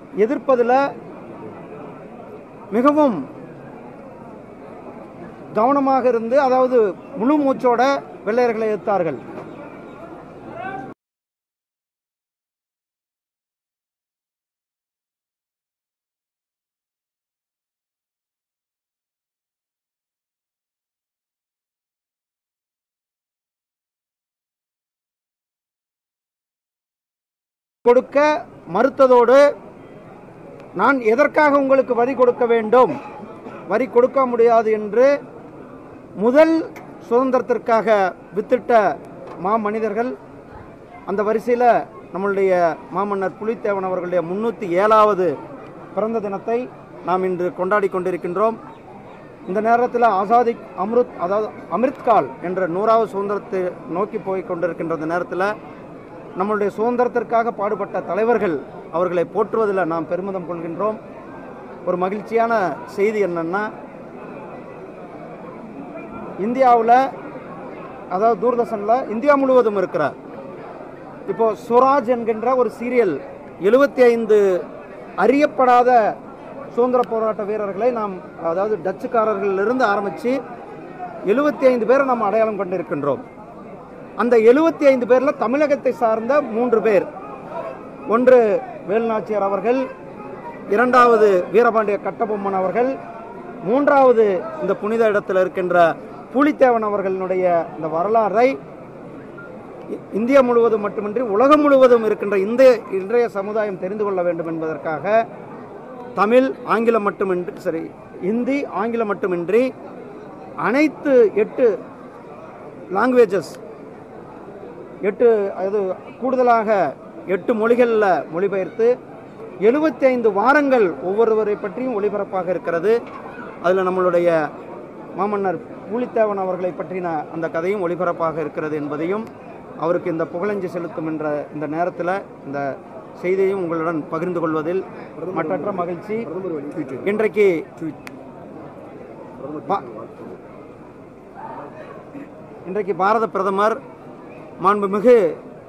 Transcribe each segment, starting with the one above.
எதிர்ப்பதில் மிகவும் கவனமாக இருந்து அதாவது முழு மூச்சோட வெள்ளையர்களை எதிர்த்தார்கள் கொடுக்க மறுத்ததோடு நான் எதற்காக உங்களுக்கு வரி கொடுக்க வேண்டும் வரி கொடுக்க முடியாது என்று முதல் சுதந்திரத்திற்காக வித்திட்ட மாமனிதர்கள் அந்த வரிசையில் நம்மளுடைய மாமன்னர் புலித்தேவன் அவர்களுடைய முன்னூற்றி ஏழாவது பிறந்த தினத்தை நாம் இன்று கொண்டாடி கொண்டிருக்கின்றோம் இந்த நேரத்தில் ஆசாதி அம்ருத் அதாவது அமிர்த்கால் என்ற நூறாவது சுதந்திரத்தை நோக்கி போய் கொண்டிருக்கின்ற இந்த நேரத்தில் நம்மளுடைய சுதந்திரத்திற்காக பாடுபட்ட தலைவர்கள் அவர்களை போற்றுவதில் நாம் பெருமிதம் கொள்கின்றோம் ஒரு மகிழ்ச்சியான செய்தி என்னன்னா இந்தியாவில் அதாவது தூர்தர்ஷனில் இந்தியா முழுவதும் இருக்கிற இப்போ சுராஜ் என்கின்ற ஒரு சீரியல் எழுபத்தி ஐந்து அறியப்படாத சுதந்திர போராட்ட வீரர்களை நாம் அதாவது டச்சுக்காரர்களிலிருந்து ஆரம்பித்து எழுபத்தி ஐந்து பேரை நாம் அடையாளம் கொண்டிருக்கின்றோம் அந்த எழுபத்தி ஐந்து பேரில் தமிழகத்தை சார்ந்த மூன்று பேர் ஒன்று வேலுநாச்சியார் அவர்கள் இரண்டாவது வீரபாண்டிய கட்டபொம்மன் அவர்கள் மூன்றாவது இந்த புனித இடத்தில் இருக்கின்ற புலித்தேவன் அவர்களுடைய இந்த வரலாறை இ- இந்தியா முழுவதும் மட்டுமின்றி உலகம் முழுவதும் இருக்கின்ற இந்த இன்றைய சமுதாயம் தெரிந்து கொள்ள வேண்டும் என்பதற்காக தமிழ் ஆங்கிலம் மட்டுமின்றி சரி இந்தி ஆங்கிலம் மட்டுமின்றி அனைத்து எட்டு லாங்குவேஜஸ் எட்டு அது கூடுதலாக எட்டு மொழிகளில் மொழிபெயர்த்து எழுபத்தி ஐந்து வாரங்கள் ஒவ்வொருவரை பற்றியும் ஒளிபரப்பாக இருக்கிறது அதில் நம்மளுடைய மாமன்னர் பூலித்தேவன் அவர்களை பற்றின அந்த கதையும் ஒளிபரப்பாக இருக்கிறது என்பதையும் அவருக்கு இந்த புகழஞ்சு செலுத்தும் என்ற இந்த நேரத்தில் இந்த செய்தியையும் உங்களுடன் பகிர்ந்து கொள்வதில் மற்றற்ற மகிழ்ச்சி இன்றைக்கு பா- இன்றைக்கு பாரத பிரதமர் மாண்புமிகு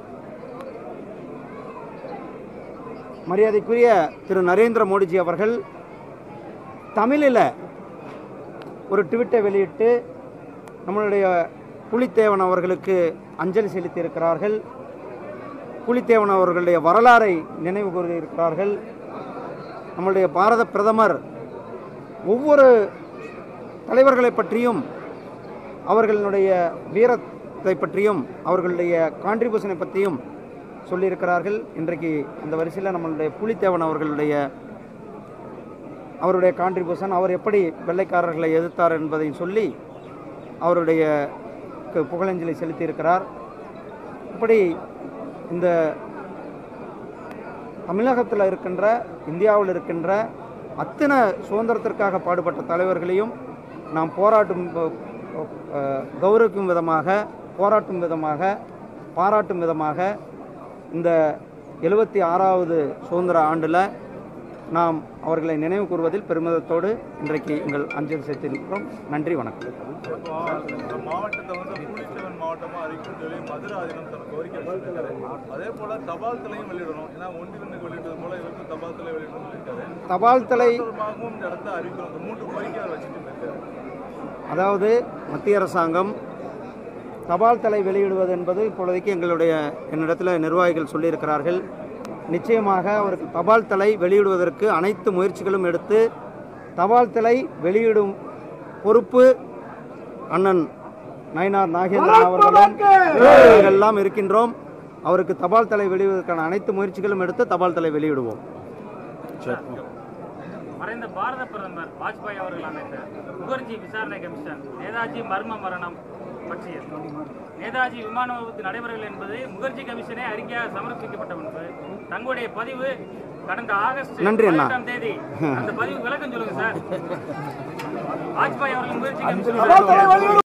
மரியாதைக்குரிய திரு நரேந்திர மோடிஜி அவர்கள் தமிழில் ஒரு ட்விட்டை வெளியிட்டு நம்மளுடைய புலித்தேவன் அவர்களுக்கு அஞ்சலி செலுத்தியிருக்கிறார்கள் புலித்தேவன் அவர்களுடைய வரலாறை நினைவு கூறியிருக்கிறார்கள் நம்மளுடைய பாரத பிரதமர் ஒவ்வொரு தலைவர்களை பற்றியும் அவர்களுடைய வீரத்தை பற்றியும் அவர்களுடைய கான்ட்ரிபியூஷனை பற்றியும் சொல்லியிருக்கிறார்கள் இன்றைக்கு அந்த வரிசையில் நம்மளுடைய புலித்தேவன் அவர்களுடைய அவருடைய கான்ட்ரிபியூஷன் அவர் எப்படி வெள்ளைக்காரர்களை எதிர்த்தார் என்பதையும் சொல்லி அவருடைய கு- புகழஞ்சலி செலுத்தியிருக்கிறார் இப்படி இந்த தமிழகத்தில் இருக்கின்ற இந்தியாவில் இருக்கின்ற அத்தனை சுதந்திரத்திற்காக பாடுபட்ட தலைவர்களையும் நாம் போராட்டும் ப- அஹ், கௌரவிக்கும் விதமாக போராட்டும் விதமாக பாராட்டும் விதமாக இந்த எழுபத்தி ஆறாவது சுதந்திர ஆண்டில் நாம் அவர்களை நினைவு கூறுவதில் பெருமிதத்தோடு இன்றைக்கு எங்கள் அஞ்சலி செலுத்தியிருக்கிறோம் நன்றி வணக்கம் இந்த மாவட்டத்தை வந்து பூலித்தேவன் மாவட்டமா அறிவிக்கும் சொல்லி மதுரை ஆதீனம் தனக்கு கோரிக்கை வச்சிருக்காரு அதே போல தபால் தலையும் வெளியிடணும் ஏன்னா ஒன்றிலிருந்து வெளியிட்டது போல இவருக்கும் தபால் தலை வெளியிடணும் சொல்லியிருக்காரு தபால் தலை தொடர்பாகவும் இந்த இடத்த அறிவிக்கணும் இந்த மூன்று கோரிக்கை அவர் வச்சுட்டு இருக்காரு அதாவது மத்திய அரசாங்கம் தபால் தலை வெளியிடுவது என்பது இப்பொழுதைக்கு எங்களுடைய என்னிடத்தில் நிர்வாகிகள் சொல்லியிருக்கிறார்கள் நிச்சயமாக அவருக்கு தபால் தலை வெளியிடுவதற்கு அனைத்து முயற்சிகளும் எடுத்து தபால் தலை வெளியிடும் பொறுப்பு அண்ணன் நயினார் நாகேந்திரன் அவர்களும் நாங்கள் எல்லாம் இருக்கின்றோம் அவருக்கு தபால் தலை வெளியிடுவதற்கான அனைத்து முயற்சிகளும் எடுத்து தபால் தலை வெளியிடுவோம் மறைந்த பாரத பிரதமர் வாஜ்பாய் அவர்கள் அமைத்த முகர்ஜி விசாரணை கமிஷன் நேதாஜி மர்ம மரணம் பற்றியது நேதாஜி விமான விபத்து நடைபெறவில்லை என்பது முகர்ஜி கமிஷனே அறிக்கையாக சமர்ப்பிக்கப்பட்ட முன்பு தங்களுடைய பதிவு கடந்த ஆகஸ்ட் நன்றி அண்ணா. பதினெட்டாம் தேதி அந்த பதிவு விளக்கம் சொல்லுங்க சார் வாஜ்பாய் அவர்கள் முகர்ஜி கமிஷன்